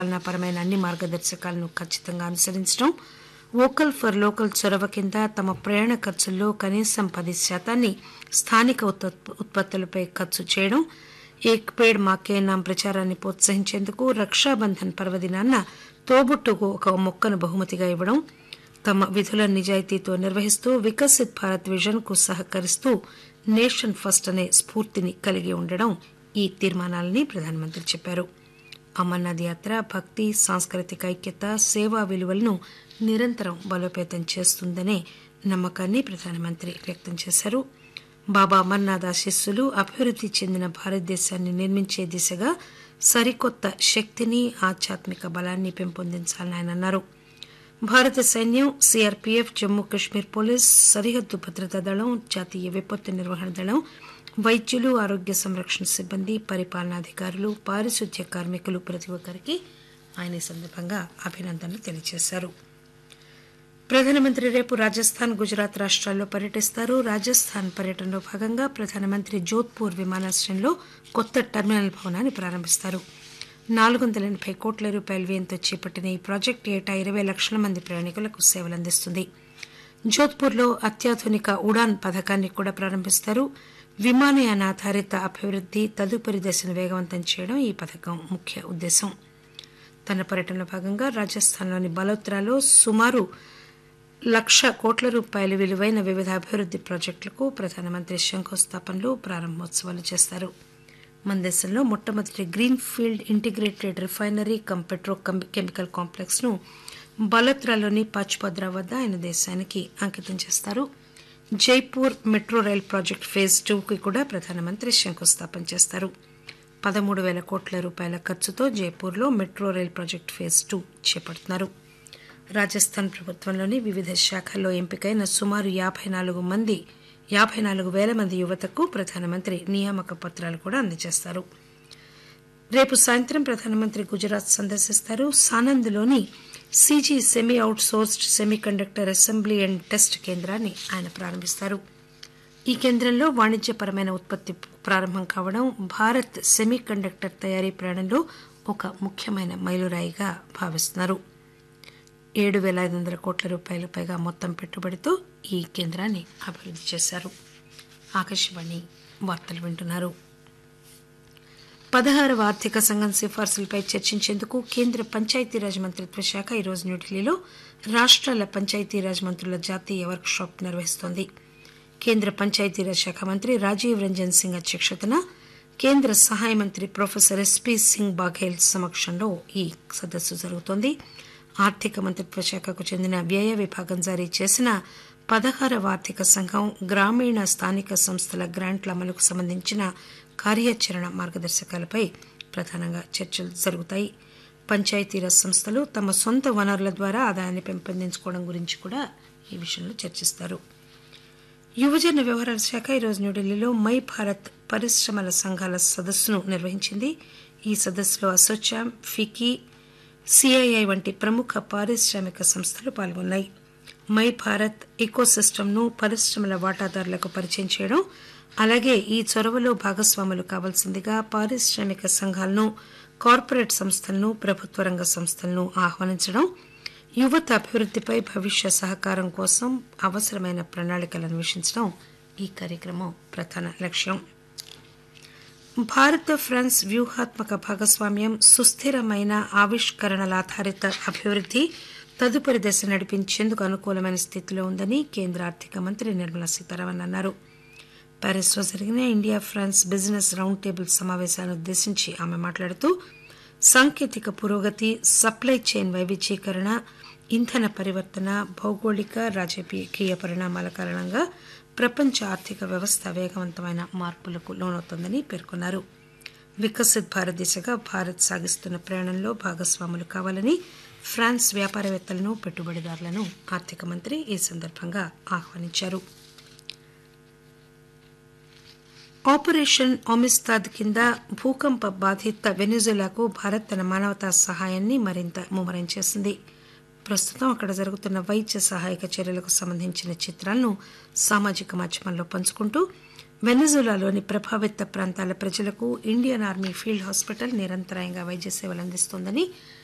పాలనాపరమైన అన్ని మార్గదర్శకాలను ఖచ్చితంగా అనుసరించడం వోకల్ ఫర్ లోకల్ చొరవ కింద తమ ప్రయాణ ఖర్చుల్లో కనీసం పది శాతాన్ని స్థానిక ఉత్పత్- ఉత్పత్తులపై ఖర్చు చేయడం ఏక్ పేడ్ మాకే నామ్ ప్రచారాన్ని ప్రోత్సహించేందుకు రక్షాబంధన్ పర్వదినాన్న తోబుట్టుకు ఒక మొక్కను బహుమతిగా ఇవ్వడం తమ విధుల నిజాయితీతో నిర్వహిస్తూ వికసిత్ భారత్ విజన్ కు సహకరిస్తూ నేషన్ ఫస్ట్ అనే స్ఫూర్తిని కలిగి ఉండడం ఈ తీర్మానాలని ప్రధానమంత్రి చెప్పారు అమర్నాథ్ యాత్ర భక్తి సాంస్కృతిక ఐక్యత సేవా విలువలను నిరంతరం బలోపేతం చేస్తుందనే నమ్మకాన్ని ప్రధానమంత్రి వ్యక్తం చేశారు బాబా అమర్నాథ్ ఆశీస్సులు అభివృద్ధి చెందిన భారతదేశాన్ని నిర్మించే దిశగా సరికొత్త శక్తిని ఆధ్యాత్మిక బలాన్ని పెంపొందించాలని ఆయన అన్నారు భారత సైన్యం సిఆర్పీఎఫ్ జమ్మూ కశ్మీర్ పోలీస్ సరిహద్దు భద్రతా దళం జాతీయ విపత్తు నిర్వహణ దళం వైద్యులు ఆరోగ్య సంరక్షణ సిబ్బంది పరిపాలనాధికారులు పారిశుద్ధ్య కార్మికులు ప్రతి ఒక్కరికి ఆయన ఈ సందర్భంగా అభినందనలు తెలియజేశారు ప్రధానమంత్రి రేపు రాజస్థాన్ గుజరాత్ రాష్ట్రాల్లో పర్యటిస్తారు రాజస్థాన్ పర్యటనలో భాగంగా ప్రధానమంత్రి జోధ్పూర్ విమానాశ్రయంలో కొత్త టెర్మినల్ భవనాన్ని ప్రారంభిస్తారు నాలుగు వందల ఎనభై కోట్ల రూపాయల వ్యయంతో చేపట్టిన ఈ ప్రాజెక్టు ఏటా ఇరవై లక్షల మంది ప్రయాణికులకు సేవలందిస్తుంది జోధ్పూర్లో అత్యాధునిక ఉడాన్ పథకాన్ని కూడా ప్రారంభిస్తారు విమానయాన ఆధారిత అభివృద్ధి తదుపరి దశను వేగవంతం చేయడం ఈ పథకం ముఖ్య ఉద్దేశం తన పర్యటనలో భాగంగా రాజస్థాన్లోని బలోత్రాలో సుమారు లక్ష కోట్ల రూపాయల విలువైన వివిధ అభివృద్ధి ప్రాజెక్టులకు ప్రధానమంత్రి శంకుస్థాపనలు ప్రారంభోత్సవాలు చేస్తారు మన దేశంలో మొట్టమొదటి green field integrated refinery cum petro com- chemical complex ను బలత్రాలోని పాచ్పద్రా వద్ద ఆయన దేశానికి అంకితం చేస్తారు Jaipur metro rail project phase టూకి కూడా ప్రధానమంత్రి శంకుస్థాపన చేస్తారు పదమూడు వేల కోట్ల రూపాయల ఖర్చుతో జైపూర్లో metro rail project phase two చేపడుతున్నారు రాజస్థాన్ ప్రభుత్వంలోని వివిధ శాఖల్లో ఎంపికైన సుమారు యాభై నాలుగు మంది యాభై నాలుగు వేల మంది యువతకు ప్రధానమంత్రి నియామక పత్రాలు కూడా అందజేస్తారు రేపు సాయంత్రం ప్రధానమంత్రి గుజరాత్ సందర్శిస్తారు సానంద్లోని CG semi outsourced semiconductor assembly and test కేంద్రాన్ని ఆయన ప్రారంభిస్తారు ఈ కేంద్రంలో వాణిజ్యపరమైన ఉత్పత్తి ప్రారంభం కావడం భారత్ సెమీ కండక్టర్ తయారీ ప్రయాణంలో ఒక ముఖ్యమైన మైలురాయిగా భావిస్తున్నారు ఏడు వేల ఐదు వందల కోట్ల రూపాయల పైగా మొత్తం పెట్టుబడితో ఈ కేంద్రాన్ని అభివృద్ధి చేశారు ఆకాశవాణి వార్తలు వింటున్నారు పదహారవ ఆర్థిక సంఘం సిఫార్సులపై చర్చించేందుకు కేంద్ర పంచాయతీరాజ్ మంత్రిత్వ శాఖ ఈరోజు న్యూఢిల్లీలో రాష్ట్రాల పంచాయతీరాజ్ మంత్రుల జాతీయ వర్క్ షాప్ నిర్వహిస్తోంది కేంద్ర పంచాయతీరాజ్ శాఖ మంత్రి రాజీవ్ రంజన్ సింగ్ అధ్యక్షతన కేంద్ర సహాయ మంత్రి ప్రొఫెసర్ ఎస్పీ సింగ్ బాఘేల్ సమక్షంలో ఈ సదస్సు జరుగుతోంది ఆర్థిక మంత్రిత్వ శాఖకు చెందిన వ్యయ విభాగం జారీ చేసిన పదహారవ ఆర్థిక సంఘం గ్రామీణ స్థానిక సంస్థల గ్రాంట్ల అమలుకు సంబంధించిన కార్యాచరణ మార్గదర్శకాలపై ప్రధానంగా చర్చలు జరుగుతాయి పంచాయతీరాజ్ సంస్థలు తమ సొంత వనరుల ద్వారా ఆదాయాన్ని పెంపొందించుకోవడం గురించి కూడా ఈ విషయంలో చర్చిస్తారు యువజన వ్యవహారాల శాఖ ఈరోజు న్యూఢిల్లీలో మై భారత్ పరిశ్రమల సంఘాల సదస్సును నిర్వహించింది ఈ సదస్సులో అసోచామ్ ఫికీ సిఐఐ వంటి ప్రముఖ పారిశ్రామిక సంస్థలు పాల్గొన్నాయి మై భారత్ ఎకోసిస్టమ్ను పరిశ్రమల వాటాదారులకు పరిచయం చేయడం అలాగే ఈ చొరవలో భాగస్వాములు కావాల్సిందిగా పారిశ్రామిక సంఘాలను కార్పొరేట్ సంస్థలను ప్రభుత్వ రంగ సంస్థలను ఆహ్వానించడం యువత అభివృద్ధిపై భవిష్య సహకారం కోసం అవసరమైన ప్రణాళికలు అన్వేషించడం ఈ కార్యక్రమం ప్రధాన లక్ష్యం భారత ఫ్రాన్స్ వ్యూహాత్మక భాగస్వామ్యం సుస్థిరమైన ఆవిష్కరణల ఆధారిత అభివృద్ధి తదుపరి దశ నడిపించేందుకు అనుకూలమైన స్థితిలో ఉందని కేంద్ర ఆర్థిక మంత్రి నిర్మలా సీతారామన్ అన్నారు ప్యారిస్లో జరిగిన India France business round table సమావేశాన్ని ఉద్దేశించి ఆమె మాట్లాడుతూ సాంకేతిక పురోగతి సప్లై చైన్ వైవిధ్యీకరణ ఇంధన పరివర్తన భౌగోళిక రాజకీయ పరిణామాల కారణంగా ప్రపంచ ఆర్థిక వ్యవస్థ వేగవంతమైన మార్పులకు లోనవుతోందని పేర్కొన్నారు వికసిత్ భారత్ దిశగా భారత్ సాగిస్తున్న ప్రయాణంలో భాగస్వాములు కావాలని ఫ్రాన్స్ వ్యాపారవేత్తలను పెట్టుబడిదారులను ఆర్థిక మంత్రి ఈ సందర్భంగా ఆహ్వానించారు ఆపరేషన్ ఒమిస్తాద్ కింద భూకంప బాధిత వెనిజులాకు భారత్ తన మానవతా సహాయాన్ని మరింత ముమ్మరం చేసింది ప్రస్తుతం అక్కడ జరుగుతున్న వైద్య సహాయక చర్యలకు సంబంధించిన చిత్రాలను సామాజిక మాధ్యమాల్లో పంచుకుంటూ వెనిజులాలోని ప్రభావిత ప్రాంతాల ప్రజలకు ఇండియన్ ఆర్మీ ఫీల్డ్ హాస్పిటల్ నిరంతరాయంగా వైద్య సేవలు అందిస్తోందని